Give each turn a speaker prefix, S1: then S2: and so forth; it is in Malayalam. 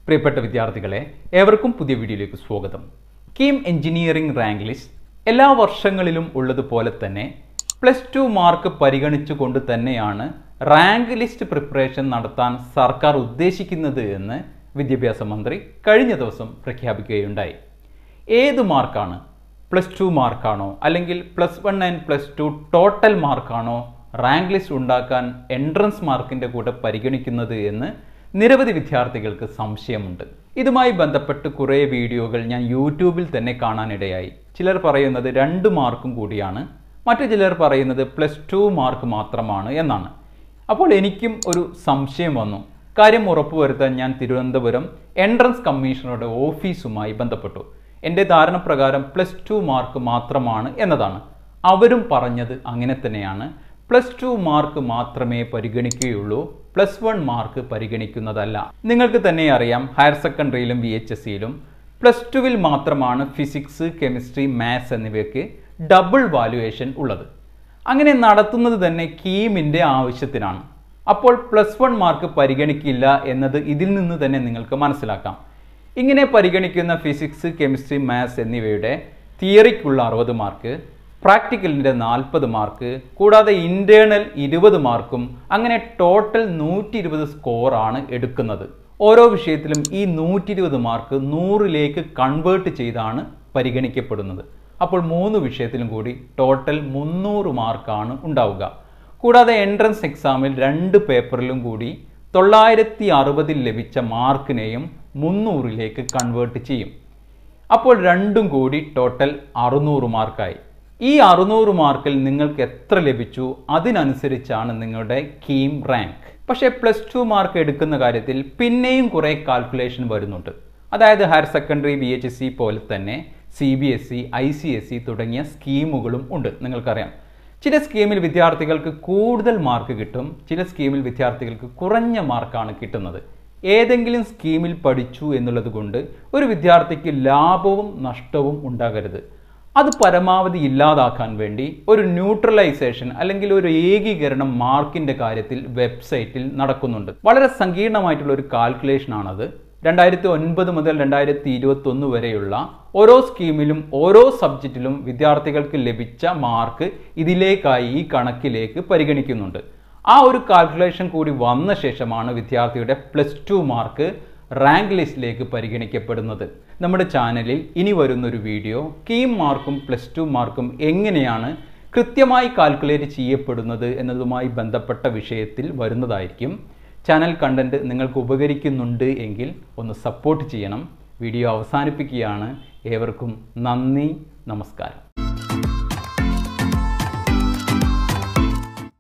S1: പ്രിയപ്പെട്ട വിദ്യാർത്ഥികളെ ഏവർക്കും പുതിയ വീഡിയോയിലേക്ക് സ്വാഗതം കീം എഞ്ചിനീയറിംഗ് റാങ്ക് ലിസ്റ്റ് എല്ലാ വർഷങ്ങളിലും ഉള്ളതുപോലെ തന്നെ പ്ലസ് ടു മാർക്ക് പരിഗണിച്ചുകൊണ്ട് തന്നെയാണ് റാങ്ക് ലിസ്റ്റ് പ്രിപ്പറേഷൻ നടത്താൻ സർക്കാർ ഉദ്ദേശിക്കുന്നത് എന്ന് വിദ്യാഭ്യാസ മന്ത്രി കഴിഞ്ഞ ദിവസം പ്രഖ്യാപിക്കുകയുണ്ടായി ഏത് മാർക്കാണ് പ്ലസ് ടു മാർക്കാണോ അല്ലെങ്കിൽ plus one and plus two total മാർക്കാണോ റാങ്ക് ലിസ്റ്റ് ഉണ്ടാക്കാൻ എൻട്രൻസ് മാർക്കിൻ്റെ കൂടെ പരിഗണിക്കുന്നത് എന്ന് നിരവധി വിദ്യാർത്ഥികൾക്ക് സംശയമുണ്ട് ഇതുമായി ബന്ധപ്പെട്ട് കുറേ വീഡിയോകൾ ഞാൻ യൂട്യൂബിൽ തന്നെ കാണാനിടയായി ചിലർ പറയുന്നത് രണ്ട് മാർക്കും കൂടിയാണ് മറ്റു ചിലർ പറയുന്നത് പ്ലസ് ടു മാർക്ക് മാത്രമാണ് എന്നാണ് അപ്പോൾ എനിക്കും ഒരു സംശയം വന്നു കാര്യം ഉറപ്പുവരുത്താൻ ഞാൻ തിരുവനന്തപുരം എൻട്രൻസ് കമ്മീഷണറുടെ ഓഫീസുമായി ബന്ധപ്പെട്ടു എൻ്റെ ധാരണ പ്രകാരം പ്ലസ് ടു മാർക്ക് മാത്രമാണ് എന്നതാണ് അവരും പറഞ്ഞത് അങ്ങനെ തന്നെയാണ് പ്ലസ് ടു മാർക്ക് മാത്രമേ പരിഗണിക്കുകയുള്ളൂ പ്ലസ് വൺ മാർക്ക് പരിഗണിക്കുന്നതല്ല നിങ്ങൾക്ക് തന്നെ അറിയാം ഹയർ സെക്കൻഡറിയിലും വി എച്ച് എസ് സിയിലും പ്ലസ് ടുവിൽ മാത്രമാണ് ഫിസിക്സ് കെമിസ്ട്രി മാത്സ് എന്നിവയ്ക്ക് ഡബിൾ വാല്യുവേഷൻ ഉള്ളത് അങ്ങനെ നടത്തുന്നത് തന്നെ കീമിൻ്റെ ആവശ്യത്തിനാണ് അപ്പോൾ പ്ലസ് വൺ മാർക്ക് പരിഗണിക്കില്ല എന്നത് ഇതിൽ നിന്ന് തന്നെ നിങ്ങൾക്ക് മനസ്സിലാക്കാം ഇങ്ങനെ പരിഗണിക്കുന്ന ഫിസിക്സ് കെമിസ്ട്രി മാത്സ് എന്നിവയുടെ തിയറിക്കുള്ള അറുപത് മാർക്ക് പ്രാക്ടിക്കലിൻ്റെ നാൽപ്പത് മാർക്ക് കൂടാതെ ഇൻറ്റേണൽ ഇരുപത് മാർക്കും അങ്ങനെ ടോട്ടൽ നൂറ്റി ഇരുപത് സ്കോറാണ് എടുക്കുന്നത് ഓരോ വിഷയത്തിലും ഈ നൂറ്റി ഇരുപത് മാർക്ക് നൂറിലേക്ക് കൺവേർട്ട് ചെയ്താണ് പരിഗണിക്കപ്പെടുന്നത് അപ്പോൾ മൂന്ന് വിഷയത്തിലും കൂടി ടോട്ടൽ മുന്നൂറ് മാർക്കാണ് ഉണ്ടാവുക കൂടാതെ എൻട്രൻസ് എക്സാമിൽ രണ്ട് പേപ്പറിലും കൂടി തൊള്ളായിരത്തി അറുപതിൽ ലഭിച്ച മാർക്കിനെയും മുന്നൂറിലേക്ക് കൺവേർട്ട് ചെയ്യും അപ്പോൾ രണ്ടും കൂടി ടോട്ടൽ അറുന്നൂറ് മാർക്കായി ഈ അറുന്നൂറ് മാർക്കിൽ നിങ്ങൾക്ക് എത്ര ലഭിച്ചു അതിനനുസരിച്ചാണ് നിങ്ങളുടെ കീം റാങ്ക് പക്ഷേ പ്ലസ് ടു മാർക്ക് എടുക്കുന്ന കാര്യത്തിൽ പിന്നെയും കുറേ കാൽക്കുലേഷൻ വരുന്നുണ്ട് അതായത് higher secondary B H S C പോലെ തന്നെ C B S E I C S E തുടങ്ങിയ സ്കീമുകളും ഉണ്ട് നിങ്ങൾക്കറിയാം ചില സ്കീമിൽ വിദ്യാർത്ഥികൾക്ക് കൂടുതൽ മാർക്ക് കിട്ടും ചില സ്കീമിൽ വിദ്യാർത്ഥികൾക്ക് കുറഞ്ഞ മാർക്കാണ് കിട്ടുന്നത് ഏതെങ്കിലും സ്കീമിൽ പഠിച്ചു എന്നുള്ളത് കൊണ്ട് ഒരു വിദ്യാർത്ഥിക്ക് ലാഭവും നഷ്ടവും ഉണ്ടാകരുത് അത് പരമാവധി ഇല്ലാതാക്കാൻ വേണ്ടി ഒരു ന്യൂട്രലൈസേഷൻ അല്ലെങ്കിൽ ഒരു ഏകീകരണം മാർക്കിന്റെ കാര്യത്തിൽ വെബ്സൈറ്റിൽ നടക്കുന്നുണ്ട് വളരെ സങ്കീർണമായിട്ടുള്ള ഒരു കാൽക്കുലേഷൻ ആണത് രണ്ടായിരത്തി ഒൻപത് മുതൽ രണ്ടായിരത്തി ഇരുപത്തി ഒന്ന് വരെയുള്ള ഓരോ സ്കീമിലും ഓരോ സബ്ജക്റ്റിലും വിദ്യാർത്ഥികൾക്ക് ലഭിച്ച മാർക്ക് ഇതിലേക്കായി ഈ കണക്കിലേക്ക് പരിഗണിക്കുന്നുണ്ട് ആ ഒരു കാൽക്കുലേഷൻ കൂടി വന്ന ശേഷമാണ് വിദ്യാർത്ഥിയുടെ പ്ലസ് ടു മാർക്ക് റാങ്ക് ലിസ്റ്റിലേക്ക് പരിഗണിക്കപ്പെടുന്നത് നമ്മുടെ ചാനലിൽ ഇനി വരുന്നൊരു വീഡിയോ കീം മാർക്കും പ്ലസ് ടു മാർക്കും എങ്ങനെയാണ് കൃത്യമായി കാൽക്കുലേറ്റ് ചെയ്യപ്പെടുന്നത് എന്നതുമായി ബന്ധപ്പെട്ട വിഷയത്തിൽ വരുന്നതായിരിക്കും ചാനൽ കണ്ടന്റ് നിങ്ങൾക്ക് ഉപകരിക്കുന്നുണ്ട് എങ്കിൽ ഒന്ന് സപ്പോർട്ട് ചെയ്യണം വീഡിയോ അവസാനിപ്പിക്കുകയാണ് ഏവർക്കും നന്ദി നമസ്കാരം